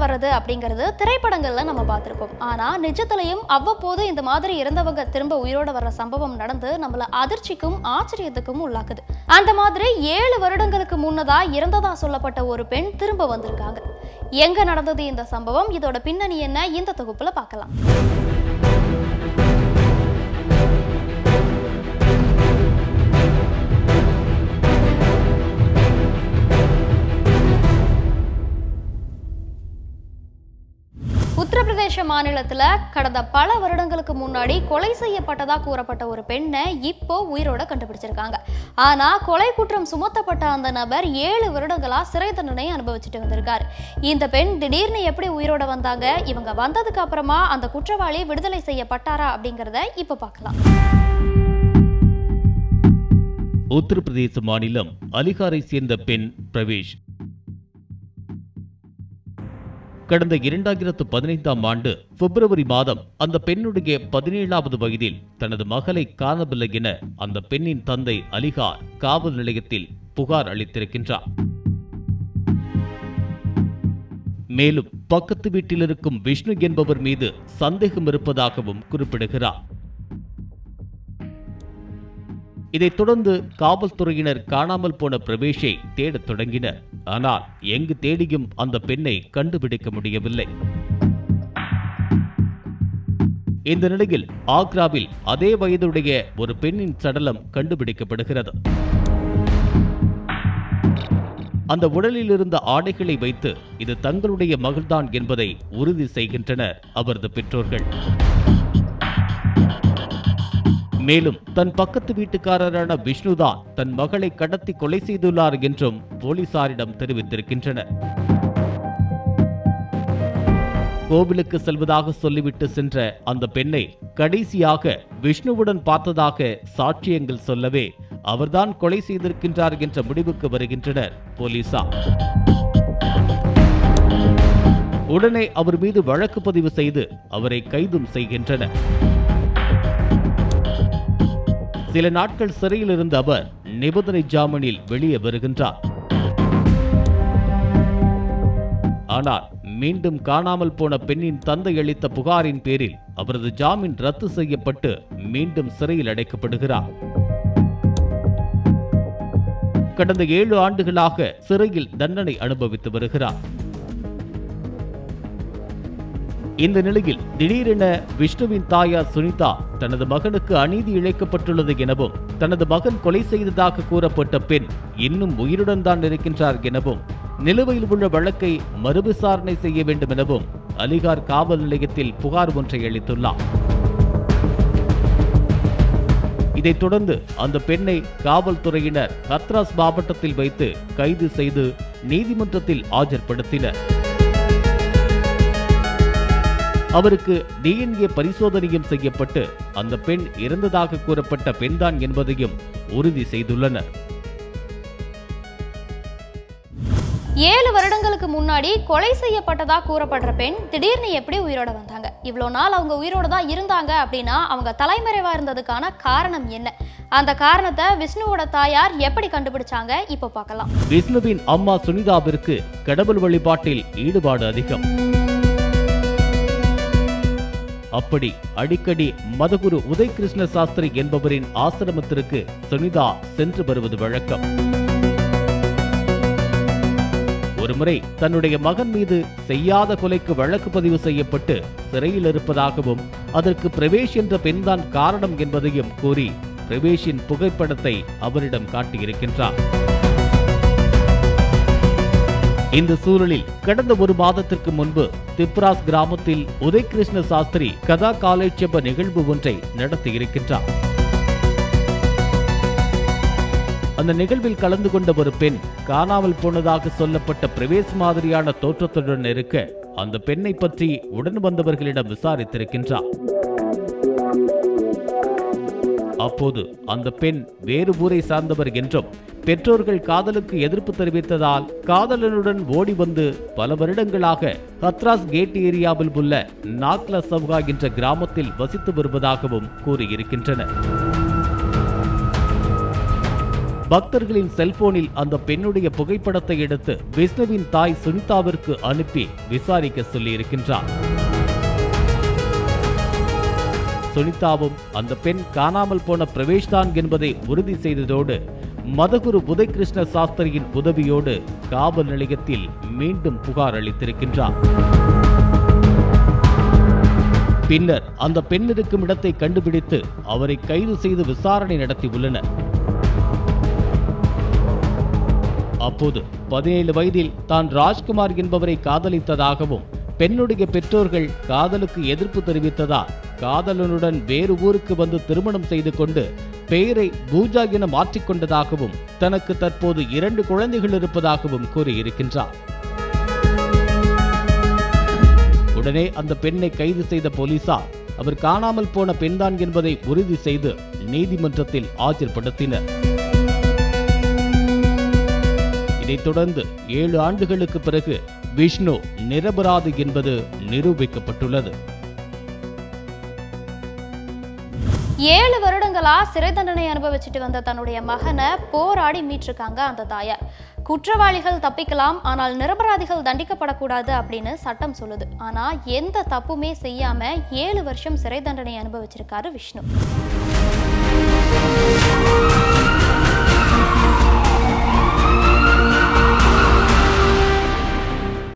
வர்றது அப்படிங்கிறது திரைப்படங்கள்ல நம்ம பார்த்திருப்போம் ஆனா நிஜத்திலையும் அவ்வப்போது இந்த மாதிரி இறந்தவங்க திரும்ப உயிரோட வர்ற சம்பவம் நடந்து நம்மள அதிர்ச்சிக்கும் ஆச்சரியத்துக்கும் உள்ளாக்குது அந்த மாதிரி ஏழு வருடங்களுக்கு முன்னதா இறந்ததா சொல்லப்பட்ட ஒரு பெண் திரும்ப வந்திருக்காங்க எங்க நடந்தது இந்த சம்பவம் இதோட பின்னணி என்ன இந்த தொகுப்புல பார்க்கலாம் உத்தரப்பிரதேச மாநிலத்துல கடந்த பல வருடங்களுக்கு முன்னாடி கொலை செய்யப்பட்டதா கூறப்பட்ட ஒரு பெண்ணை இப்போ உயிரோட கண்டுபிடிச்சிருக்காங்க ஆனா கொலை குற்றம் சுமத்தப்பட்ட அந்த நபர் ஏழு வருடங்களா சிறை தண்டனை அனுபவிச்சுட்டு வந்திருக்காரு இந்த பெண் திடீர்னு எப்படி உயிரோட வந்தாங்க இவங்க வந்ததுக்கு அப்புறமா அந்த குற்றவாளி விடுதலை செய்யப்பட்டாரா அப்படிங்கறத இப்ப பார்க்கலாம் உத்தரப்பிரதேச மாநிலம் அலிகாரை சேர்ந்த பெண் பிரவேஷ் கடந்த இரண்டாயிரத்து பதினைந்தாம் ஆண்டு பிப்ரவரி மாதம் அந்த பெண்ணுடைய பதினேழாவது வயதில் தனது மகளை காணவில்லை என அந்த பெண்ணின் தந்தை அலிகார் காவல் நிலையத்தில் புகார் அளித்திருக்கின்றார் மேலும் பக்கத்து வீட்டில் இருக்கும் விஷ்ணு என்பவர் மீது சந்தேகம் இருப்பதாகவும் குறிப்பிடுகிறார் இதைத் தொடர்ந்து காவல்துறையினர் காணாமல் போன பிரவேஷை தேடத் தொடங்கினர் ஆனால் எங்கு தேடியும் அந்த பெண்ணை கண்டுபிடிக்க முடியவில்லை இந்த நிலையில் ஆக்ராவில் அதே வயதுடைய ஒரு பெண்ணின் சடலம் கண்டுபிடிக்கப்படுகிறது அந்த உடலில் இருந்த ஆடைகளை வைத்து இது தங்களுடைய மகள்தான் என்பதை உறுதி செய்கின்றனர் அவரது பெற்றோர்கள் மேலும் தன் பக்கத்து வீட்டுக்காரரான விஷ்ணுதான் தன் மகளை கடத்தி கொலை செய்துள்ளார் என்றும் போலீசாரிடம் தெரிவித்திருக்கின்றனர் கோவிலுக்கு செல்வதாக சொல்லிவிட்டு சென்ற அந்த பெண்ணை கடைசியாக விஷ்ணுவுடன் பார்த்ததாக சாட்சியங்கள் சொல்லவே அவர்தான் கொலை செய்திருக்கின்றார் என்ற முடிவுக்கு வருகின்றனர் போலீசார் உடனே அவர் மீது வழக்கு பதிவு செய்து அவரை கைதும் செய்கின்றனர் சில நாட்கள் சிறையில் இருந்த அவர் நிபந்தனை ஜாமீனில் வெளியே வருகின்றார் ஆனால் மீண்டும் காணாமல் போன பெண்ணின் தந்தை அளித்த புகாரின் பேரில் அவரது ஜாமீன் ரத்து செய்யப்பட்டு மீண்டும் சிறையில் அடைக்கப்படுகிறார் கடந்த ஏழு ஆண்டுகளாக சிறையில் தண்டனை அனுபவித்து வருகிறார் இந்த நிலையில் திடீரென விஷ்ணுவின் தாயார் சுனிதா தனது மகனுக்கு அநீதி இழைக்கப்பட்டுள்ளது எனவும் தனது மகன் கொலை செய்ததாக கூறப்பட்ட பெண் இன்னும் உயிருடன் தான் இருக்கின்றார் எனவும் நிலுவையில் உள்ள வழக்கை மறுவிசாரணை செய்ய வேண்டும் எனவும் அலிகார் காவல் நிலையத்தில் புகார் ஒன்றை அளித்துள்ளார் இதைத் தொடர்ந்து அந்த பெண்ணை காவல்துறையினர் ஹத்ராஸ் மாவட்டத்தில் வைத்து கைது செய்து நீதிமன்றத்தில் ஆஜர்படுத்தினர் அவருக்கு டிஎன்ஏ பரிசோதனையும் செய்யப்பட்டு அந்த பெண் இறந்ததாக கூறப்பட்ட பெண்தான் என்பதையும் உறுதி செய்துள்ளனர் ஏழு வருடங்களுக்கு முன்னாடி கொலை செய்யப்பட்டதா கூறப்படுற பெண் திடீர்னு எப்படி உயிரோட வந்தாங்க இவ்வளோ நாள் அவங்க உயிரோட தான் இருந்தாங்க அப்படின்னா அவங்க தலைமறைவா இருந்ததுக்கான காரணம் என்ன அந்த காரணத்தை விஷ்ணுவோட தாயார் எப்படி கண்டுபிடிச்சாங்க இப்போ பார்க்கலாம் விஷ்ணுவின் அம்மா சுனிதாவிற்கு கடவுள் வழிபாட்டில் ஈடுபாடு அதிகம் அப்படி அடிக்கடி மதகுரு உதய் கிருஷ்ண சாஸ்திரி என்பவரின் ஆசிரமத்திற்கு சுனிதா சென்று வருவது வழக்கம் ஒருமுறை தன்னுடைய மகன் மீது செய்யாத கொலைக்கு வழக்கு பதிவு செய்யப்பட்டு சிறையில் இருப்பதாகவும் அதற்கு பிரவேஷ் என்ற பெண்தான் காரணம் என்பதையும் கூறி பிரவேஷின் புகைப்படத்தை அவரிடம் காட்டியிருக்கின்றார் இந்த சூழலில் கடந்த ஒரு மாதத்திற்கு முன்பு திப்ராஸ் கிராமத்தில் உதய் கிருஷ்ண சாஸ்திரி கதா காலேட்சேப நிகழ்வு ஒன்றை நடத்தியிருக்கின்றார் அந்த நிகழ்வில் கலந்து கொண்ட ஒரு பெண் காணாமல் போனதாக சொல்லப்பட்ட பிரவேஸ் மாதிரியான தோற்றத்துடன் இருக்க அந்த பெண்ணை பற்றி உடன் வந்தவர்களிடம் விசாரித்திருக்கின்றார் அப்போது அந்த பெண் வேறு ஊரை சார்ந்தவர் என்றும் பெற்றோர்கள் காதலுக்கு எதிர்ப்பு தெரிவித்ததால் காதலனுடன் ஓடி வந்து பல வருடங்களாக ஹத்ராஸ் கேட் ஏரியாவில் உள்ள நாக்ல சவ்கா என்ற கிராமத்தில் வசித்து வருவதாகவும் கூறியிருக்கின்றனர் பக்தர்களின் செல்போனில் அந்த பெண்ணுடைய புகைப்படத்தை எடுத்து விஷ்ணுவின் தாய் சுனிதாவிற்கு அனுப்பி விசாரிக்க சொல்லியிருக்கின்றார் சுனிதாவும் அந்த பெண் காணாமல் போன பிரவேஷ்தான் என்பதை உறுதி செய்ததோடு மதகுரு உதயகிருஷ்ண சாஸ்திரியின் உதவியோடு காவல் நிலையத்தில் மீண்டும் புகார் அளித்திருக்கின்றார் பின்னர் அந்த பெண் இருக்கும் இடத்தை கண்டுபிடித்து அவரை கைது செய்து விசாரணை நடத்தியுள்ளனர் அப்போது பதினேழு வயதில் தான் ராஜ்குமார் என்பவரை காதலித்ததாகவும் பெண்ணுடைய பெற்றோர்கள் காதலுக்கு எதிர்ப்பு தெரிவித்ததால் காதலனுடன் வேறு ஊருக்கு வந்து திருமணம் செய்து கொண்டு பெயரை பூஜா என மாற்றிக்கொண்டதாகவும் தனக்கு தற்போது இரண்டு குழந்தைகள் இருப்பதாகவும் கூறியிருக்கின்றார் உடனே அந்த பெண்ணை கைது செய்த போலீசார் அவர் காணாமல் போன பெண்தான் என்பதை உறுதி செய்து நீதிமன்றத்தில் ஆஜர்படுத்தினர் இதைத் தொடர்ந்து ஏழு ஆண்டுகளுக்கு பிறகு விஷ்ணு நிரபராதி என்பது நிரூபிக்கப்பட்டுள்ளது ஏழு வருடங்களா சிறை தண்டனை அனுபவிச்சுட்டு வந்த தன்னுடைய மகனை போராடி மீட்டிருக்காங்க அந்த தாயார் குற்றவாளிகள் தப்பிக்கலாம் ஆனால் நிரபராதிகள் தண்டிக்கப்படக்கூடாது அப்படின்னு சட்டம் சொல்லுது ஆனா எந்த தப்புமே செய்யாம ஏழு வருஷம் சிறை தண்டனை அனுபவிச்சிருக்காரு விஷ்ணு